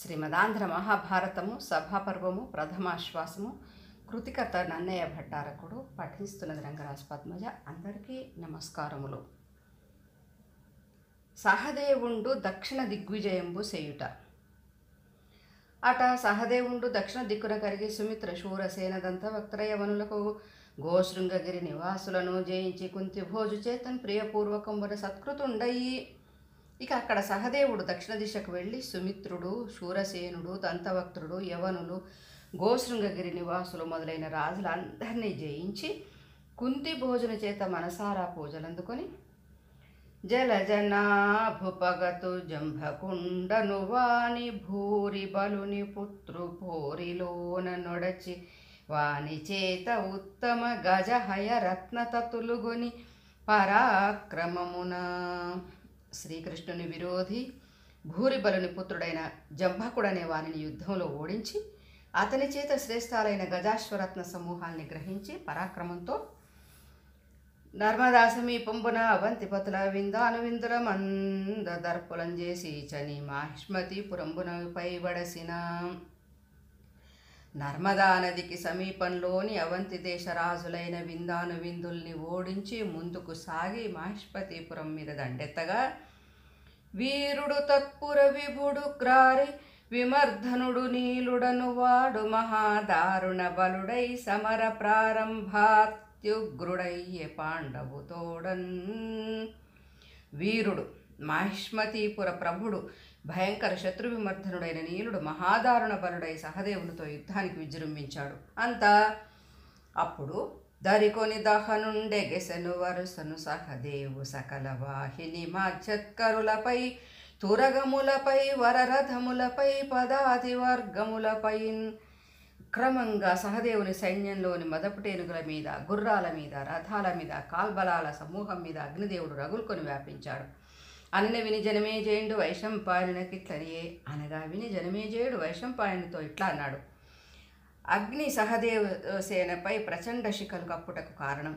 శ్రీమదాంధ్ర మహాభారతము సభాపర్వము ప్రథమాశ్వాసము కృతికర్త నన్నయ్య భట్టారకుడు పఠిస్తున్నది రంగరాజు పద్మజ అందరికీ నమస్కారములు సహదేవుండు దక్షిణ దిగ్విజయంబు చేయుట అట సహదేవుండు దక్షిణ దిక్కున కరిగి సుమిత్ర శూరసేన దంతవక్త్రయవనులకు గోశృంగగిరి నివాసులను జయించి కుంతి భోజు చేతన్ ప్రియపూర్వకంబున సత్కృతుండయి ఇక అక్కడ సహదేవుడు దక్షిణ దిశకు వెళ్ళి సుమిత్రుడు శూరసేనుడు దంతవక్త్రుడు యవనులు గోశృంగగిరి నివాసులు మొదలైన రాజులందరినీ జయించి కుంతి భోజన చేత మనసారా పూజలందుకొని జలజనాభుపగతు జంభకుండను వాని భూరి బలుని పుత్రు భోరిలోన నొడచి వాని చేత ఉత్తమ గజహయ రత్నతతులుగొని పరాక్రమమున శ్రీకృష్ణుని విరోధి భూరిబలుని పుత్రుడైన జంభకుడనే వారిని యుద్ధంలో ఓడించి అతని చేత శ్రేష్టాలైన గజాశ్వరత్న సమూహాల్ని గ్రహించి పరాక్రమంతో నర్మదా సమీపంబున అవంతిపతుల విందాను విందుల మంద దర్పులం చేసి చని మాహిష్మతి పురంబున పైబడసిన నర్మదా నదికి సమీపంలోని అవంతి దేశ రాజులైన విందాను విందుల్ని ఓడించి ముందుకు సాగి మాహిష్పతిపురం మీద దండెత్తగా వీరుడు తత్పుర విభుడు క్రారి విమర్ధనుడు నీలుడను వాడు మహాదారుణ బలుడై సమర ప్రారంభాత్యుగ్రుడయ్యే పాండవు తోడన్ వీరుడు మాహిష్మతీపుర ప్రభుడు భయంకర శత్రు విమర్ధనుడైన నీలుడు మహాదారుణ బలుడై సహదేవునితో యుద్ధానికి విజృంభించాడు అంతా అప్పుడు దరికొని దహనుండె గెసెను వరుసను సహదేవు సకల వాహిని మాచత్కరులపై తురగములపై వరరథములపై పదాతి వర్గములపై క్రమంగా సహదేవుని సైన్యంలోని మదపుటేనుగుల మీద గుర్రాల మీద రథాల మీద కాల్బలాల సమూహం మీద అగ్నిదేవుడు రగులుకొని వ్యాపించాడు అనన విని జనమే జేయుడు వైశంపాయనునకిట్లనియే అనగా విని జనమే జేయుడు వైశంపాయనుతో ఇట్లా అన్నాడు అగ్ని సహదేవ సేనపై ప్రచండ శిఖలు కప్పుటకు కారణం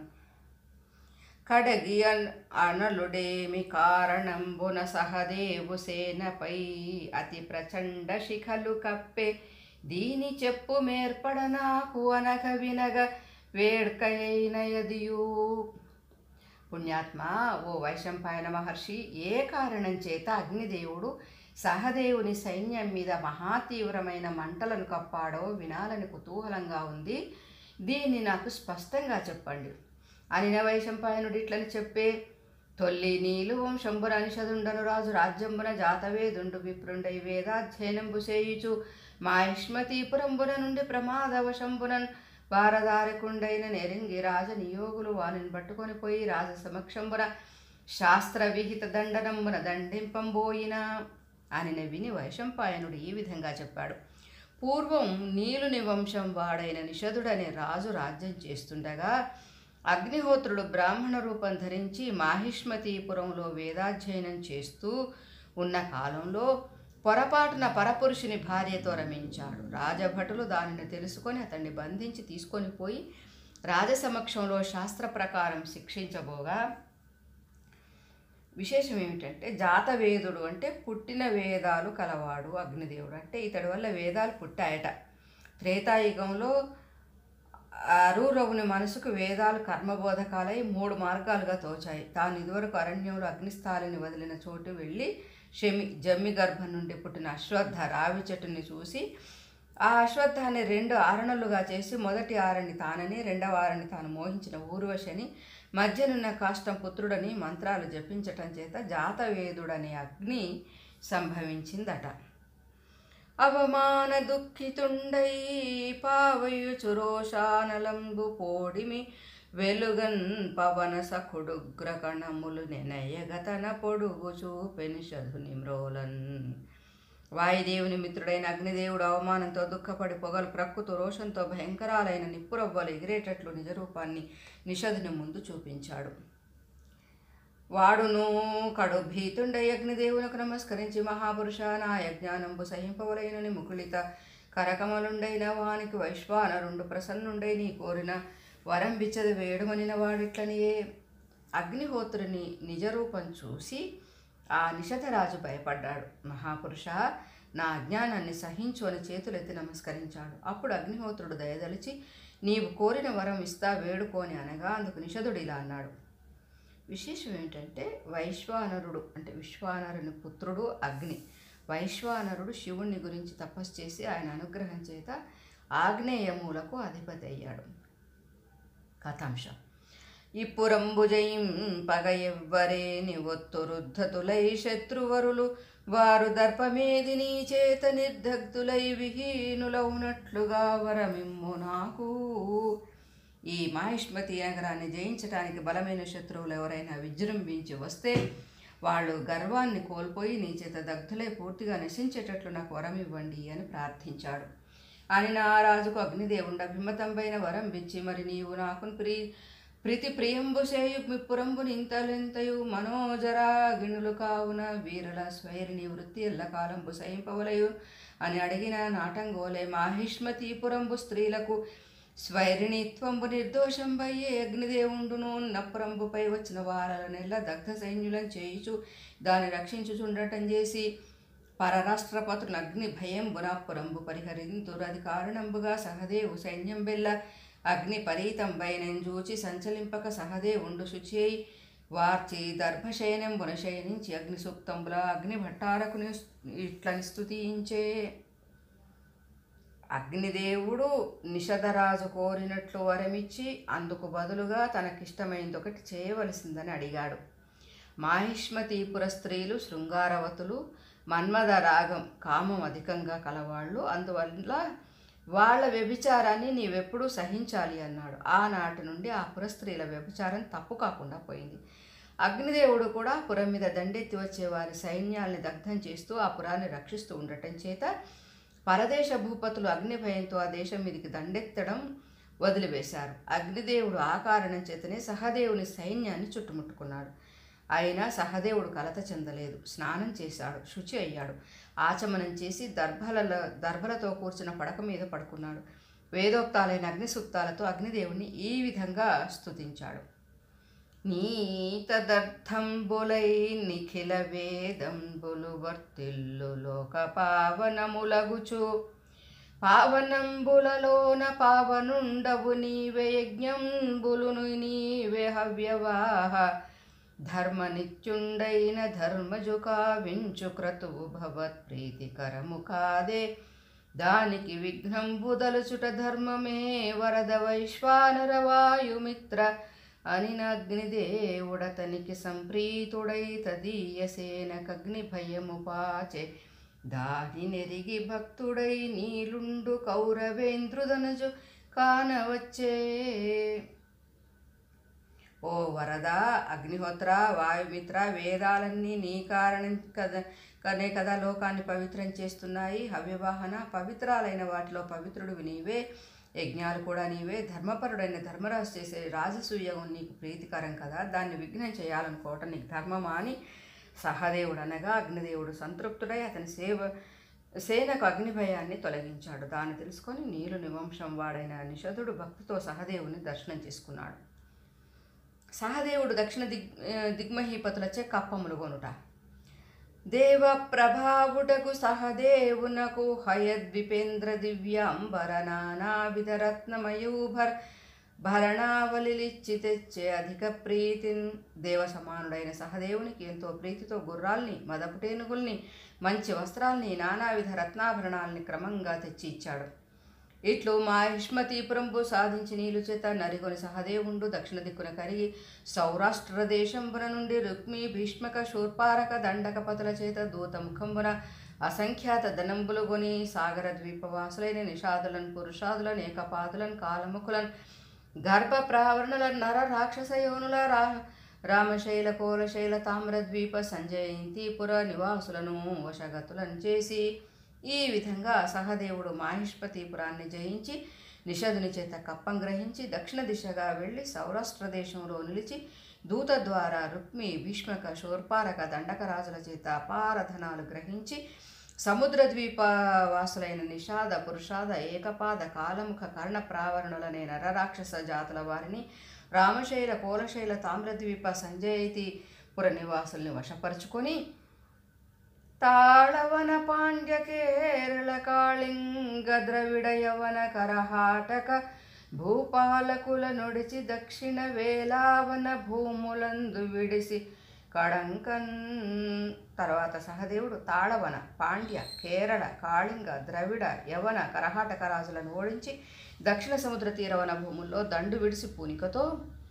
కడగి అన్ అనలుడేమి కారణంబున సహదేవు సేనపై అతి ప్రచండ శిఖలు కప్పే దీని చెప్పు మేర్పడ నాకు అనగ వినగ వేడ్కయైనయదియు పుణ్యాత్మ ఓ వైశంపాయన మహర్షి ఏ కారణం చేత అగ్నిదేవుడు సహదేవుని సైన్యం మీద మహాతీవ్రమైన మంటలను కప్పాడో వినాలని కుతూహలంగా ఉంది దీన్ని నాకు స్పష్టంగా చెప్పండి అనిన వైశంపాయనుడు ఇట్లని చెప్పే తొల్లి నీలు వంశంబున అనిషదుండను రాజు రాజ్యంబున జాతవేదుండు విప్రుండై వేదాధ్యయనంబు చేయుచు మాహిష్మతీపురంబున నుండి ప్రమాదవశంబునన్ వారదారకుండైన నెరింగి రాజ నియోగులు వానిని పట్టుకొని పోయి రాజ సమక్షంబున శాస్త్ర విహిత దండనంబున దండింపంబోయిన అనిన విని వైశంపాయనుడు ఈ విధంగా చెప్పాడు పూర్వం నీలుని వంశం వాడైన నిషధుడనే రాజు రాజ్యం చేస్తుండగా అగ్నిహోత్రుడు బ్రాహ్మణ రూపం ధరించి మాహిష్మతీపురంలో వేదాధ్యయనం చేస్తూ ఉన్న కాలంలో పొరపాటున పరపురుషుని భార్యతో రమించాడు రాజభటులు దానిని తెలుసుకొని అతన్ని బంధించి తీసుకొని పోయి రాజసమక్షంలో శాస్త్ర ప్రకారం శిక్షించబోగా విశేషం ఏమిటంటే జాతవేదుడు అంటే పుట్టిన వేదాలు కలవాడు అగ్నిదేవుడు అంటే ఇతడి వల్ల వేదాలు పుట్టాయట త్రేతాయుగంలో అరూరవుని మనసుకు వేదాలు కర్మబోధకాలై మూడు మార్గాలుగా తోచాయి తాను ఇదివరకు అరణ్యంలో అగ్నిస్థాలిని వదిలిన చోటు వెళ్ళి షమి జమ్మి గర్భం నుండి పుట్టిన అశ్వత్థ రావి చెట్టుని చూసి ఆ అశ్వత్థాన్ని రెండు ఆరణలుగా చేసి మొదటి ఆరణి తానని రెండవ ఆరణి తాను మోహించిన ఊర్వశని మధ్యనున్న కాష్టం పుత్రుడని మంత్రాలు జపించటం చేత జాతవేదుడనే అగ్ని సంభవించిందట అవమాన దుఃఖితుండై పావయు చురోషానలంబు పోడిమి వెలుగన్ పవన సఖుడుగ్రకణములు నెనయగతన పొడుగు చూపెని శధుని మ్రోలన్ వాయుదేవుని మిత్రుడైన అగ్నిదేవుడు అవమానంతో దుఃఖపడి పొగలు ప్రక్కుతూ రోషంతో భయంకరాలైన నిప్పురవ్వలు ఎగిరేటట్లు నిజరూపాన్ని నిషధుని ముందు చూపించాడు వాడును కడు భీతుండై అగ్నిదేవునకు నమస్కరించి మహాపురుష నా యజ్ఞానంబు సహింపవలైనని ముకుళిత కరకమలుండైన వానికి వైశ్వానరుండు ప్రసన్నుండై నీ కోరిన వరం బిచ్చది వేడుమనిన వాడిట్లనియే అగ్నిహోత్రుని నిజరూపం చూసి ఆ నిషధరాజు భయపడ్డాడు మహాపురుష నా అజ్ఞానాన్ని సహించు అని చేతులెత్తి నమస్కరించాడు అప్పుడు అగ్నిహోత్రుడు దయదలిచి నీవు కోరిన వరం ఇస్తా వేడుకోని అనగా అందుకు నిషధుడు ఇలా అన్నాడు విశేషం ఏంటంటే వైశ్వానరుడు అంటే విశ్వానరుని పుత్రుడు అగ్ని వైశ్వానరుడు శివుణ్ణి గురించి తపస్సు చేసి ఆయన అనుగ్రహం చేత ఆగ్నేయములకు అధిపతి అయ్యాడు కథాంశం ఇప్పురంబుజయం పగ ఎవ్వరేని ఒత్తురుద్ధతులై శత్రువరులు వారు దర్పమేదిని చేత నిర్దగ్ధులై విహీనులవునట్లుగా వరమిమ్ము నాకు ఈ మాహిష్మతి నగరాన్ని జయించటానికి బలమైన శత్రువులు ఎవరైనా విజృంభించి వస్తే వాళ్ళు గర్వాన్ని కోల్పోయి నీ చేత దగ్ధులై పూర్తిగా నశించేటట్లు నాకు వరం ఇవ్వండి అని ప్రార్థించాడు అని నా రాజుకు అగ్నిదేవుండ భిమ్మతంపైన వరం ఇచ్చి మరి నీవు నాకు ప్రీ ప్రీతి ప్రియంబు సేయు మిప్పురంబు నింతలెంతయు మనోజరా గిణులు కావున వీరల స్వైరిని వృత్తి ఎల్లకాలంబు సహింపవలయు అని అడిగిన నాటంగోలే మాహిష్మతీపురంబు స్త్రీలకు స్వైరిణిత్వంబు నిర్దోషంబయ్యే అగ్నిదేవుండును నప్పురంబుపై వచ్చిన వారల నెల దగ్ధ సైన్యులను చేయుచు దాన్ని రక్షించుచుండటం చేసి పరరాష్ట్రపతులు అగ్ని భయం బునాపురంబు పరిహరింతురు అది కారణంబుగా సహదేవు సైన్యం బెల్ల అగ్ని పరీతంబైనని చూచి సంచలింపక సహదేవుండు శుచేయి వార్చి దర్భశయనంబున శయనించి అగ్ని సూక్తంబుల అగ్ని భట్టారకుని ఇట్లని స్తుతించే అగ్నిదేవుడు నిషధరాజు కోరినట్లు వరమిచ్చి అందుకు బదులుగా తనకిష్టమైంది ఒకటి చేయవలసిందని అడిగాడు మాహిష్మతీపుర స్త్రీలు శృంగారవతులు మన్మద రాగం కామం అధికంగా కలవాళ్ళు అందువల్ల వాళ్ళ వ్యభిచారాన్ని నీవెప్పుడూ సహించాలి అన్నాడు ఆనాటి నుండి ఆ పురస్త్రీల వ్యభిచారం తప్పు కాకుండా పోయింది అగ్నిదేవుడు కూడా పురం మీద దండెత్తి వచ్చే వారి సైన్యాల్ని దగ్ధం చేస్తూ ఆ పురాన్ని రక్షిస్తూ ఉండటం చేత పరదేశ భూపతులు అగ్ని భయంతో ఆ దేశం మీదకి దండెత్తడం వదిలివేశారు అగ్నిదేవుడు ఆ కారణం చేతనే సహదేవుని సైన్యాన్ని చుట్టుముట్టుకున్నాడు అయినా సహదేవుడు కలత చెందలేదు స్నానం చేశాడు శుచి అయ్యాడు ఆచమనం చేసి దర్భలలో దర్భలతో కూర్చున్న పడక మీద పడుకున్నాడు వేదోక్తాలైన అగ్నిసూక్తాలతో అగ్నిదేవుని ఈ విధంగా స్తుతించాడు నీతదర్థంబులై నిఖిల వేదంబులు వర్తిల్లు లోక పావనములగుచు పావనంబులలోన పావనుండవు నీవే యజ్ఞంబులును నీవే హవ్యవాహ ధర్మనిత్యుండైన ధర్మజు కావించు క్రతువు భవత్ ప్రీతికరము కాదే దానికి విఘ్నంబు దలుచుట ధర్మమే వరద వైశ్వానర వాయుమిత్ర అనినగ్నిదేవుడతనికి సంప్రీతుడై తదీయ సేనకగ్ని భయము పాచే దాని నెరిగి భక్తుడై నీలుండు కౌరవేంద్రుదనజు కానవచ్చే ఓ వరద అగ్నిహోత్ర వాయుమిత్ర వేదాలన్నీ నీ కారణం కదా కనే కదా లోకాన్ని పవిత్రం చేస్తున్నాయి హవ్యవాహన పవిత్రాలైన వాటిలో పవిత్రుడు నీవే యజ్ఞాలు కూడా నీవే ధర్మపరుడైన ధర్మరాజు చేసే రాజసూయం నీకు ప్రీతికరం కదా దాన్ని విఘ్నం చేయాలనుకోవటం నీకు ధర్మమా అని సహదేవుడు అనగా అగ్నిదేవుడు సంతృప్తుడై అతని సేవ సేనకు అగ్నిభయాన్ని తొలగించాడు దాన్ని తెలుసుకొని నీలు నివంశం వాడైన నిషధుడు భక్తితో సహదేవుని దర్శనం చేసుకున్నాడు సహదేవుడు దక్షిణ దిగ్ దిగ్మహీపతులచే కప్పములు కొనుట దేవ ప్రభావుటకు సహదేవునకు హయద్విపేంద్ర దివ్యాంబర నానావిధ రత్నమయూభర్ భరణావలిలిచ్చి తెచ్చే అధిక ప్రీతిన్ దేవ సమానుడైన సహదేవునికి ఎంతో ప్రీతితో గుర్రాల్ని మదపుటేనుగుల్ని మంచి వస్త్రాల్ని నానావిధ రత్నాభరణాల్ని క్రమంగా తెచ్చి ఇచ్చాడు ఇట్లు మా హిష్మతీపురంబు సాధించి నీలు చేత నరిగొని సహదేవుండు దక్షిణ దిక్కున కరిగి సౌరాష్ట్ర దేశంబున నుండి రుక్మి భీష్మక శూర్పారక దండకపతుల చేత దూతముఖంబున అసంఖ్యాత ధనంబులు గొని సాగర ద్వీపవాసులైన నిషాదులను పురుషాదులను ఏకపాదులను కాలముఖులను గర్భ ప్రావరణుల నర రాక్షస యోనుల రా రామశైల కోలశైల తామ్రద్వీప సంజయంతిపుర నివాసులను వశగతులను చేసి ఈ విధంగా సహదేవుడు మాహిష్పతిపురాన్ని జయించి నిషధుని చేత కప్పం గ్రహించి దక్షిణ దిశగా వెళ్ళి సౌరాష్ట్ర దేశంలో నిలిచి దూత ద్వారా రుక్మి భీష్మక శూర్పారక దండకరాజుల చేత అపారధనాలు గ్రహించి సముద్ర ద్వీప వాసులైన నిషాద పురుషాద ఏకపాద కాలముఖ కర్ణ ప్రావరణులనే నరరాక్షస జాతుల వారిని రామశైల కోలశైల తామ్రద్వీప సంజయతి పుర నివాసుల్ని వశపరుచుకొని తాళవన పాండ్య కేరళ కాళింగ ద్రవిడ యవన కరహాటక భూపాలకుల నొడిచి దక్షిణ వేలావన భూములందు విడిసి కడంకన్ తర్వాత సహదేవుడు తాళవన పాండ్య కేరళ కాళింగ ద్రవిడ యవన కరహాటక రాజులను ఓడించి దక్షిణ సముద్ర తీరవన భూముల్లో దండు విడిసి పూనికతో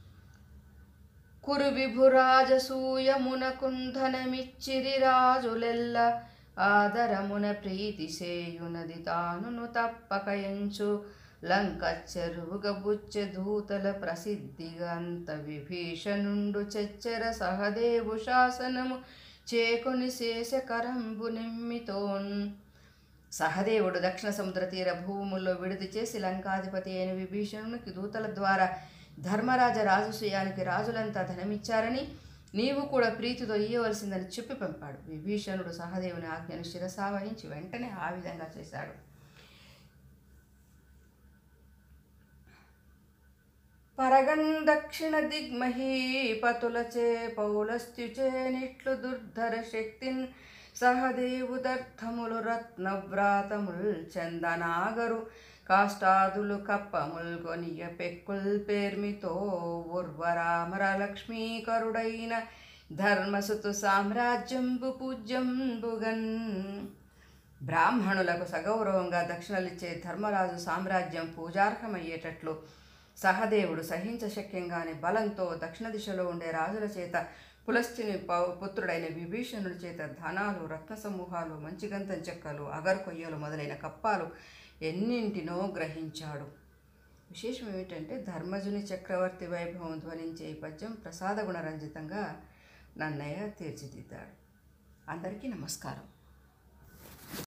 కురు విభురాజసూయమున కుంధనమిచ్చిరి రాజులెల్ల ఆదరమున ప్రీతి సేయునది తానును తప్పకయంచు లంక చెరువుగ బుచ్చె దూతల ప్రసిద్ధిగంత విభీషణుండు చెచ్చెర సహదేవు శాసనము చేకొని శేషకరంబు నిమ్మితోన్ సహదేవుడు దక్షిణ సముద్ర తీర భూముల్లో విడిది చేసి లంకాధిపతి అయిన విభీషణునికి దూతల ద్వారా ధర్మరాజ రాజసూయానికి రాజులంతా ధనమిచ్చారని నీవు కూడా ప్రీతితో ఇయ్యవలసిందని చెప్పి పంపాడు విభీషణుడు సహదేవుని ఆజ్ఞను శిరసావహించి వెంటనే ఆ విధంగా చేశాడు పరగన్ దక్షిణ దిగ్మహీపతులచే పౌలస్త్యుచే నిట్లు దుర్ధర శక్తిన్ సహదేవుదర్థములు రత్నవ్రాతముల్ చందనాగరు కాష్టాదులు కప్పముల్ కొనియ పెక్కుల్ పేర్మితో ఉర్వరామర లక్ష్మీకరుడైన ధర్మసుతు సామ్రాజ్యంబు పూజ్యంబుగన్ బ్రాహ్మణులకు సగౌరవంగా దక్షిణలిచ్చే ధర్మరాజు సామ్రాజ్యం పూజార్హమయ్యేటట్లు సహదేవుడు సహించశక్యంగానే బలంతో దక్షిణ దిశలో ఉండే రాజుల చేత పులస్తిని పౌ- పుత్రుడైన విభీషణుడి చేత ధనాలు రత్న సమూహాలు మంచిగంతం చెక్కలు అగరు కొయ్యలు మొదలైన కప్పాలు ఎన్నింటినో గ్రహించాడు విశేషం ఏమిటంటే ధర్మజుని చక్రవర్తి వైభవం ధ్వనించే ఈ పద్యం ప్రసాద గుణరంజితంగా నన్నయ్య తీర్చిదిద్దాడు అందరికీ నమస్కారం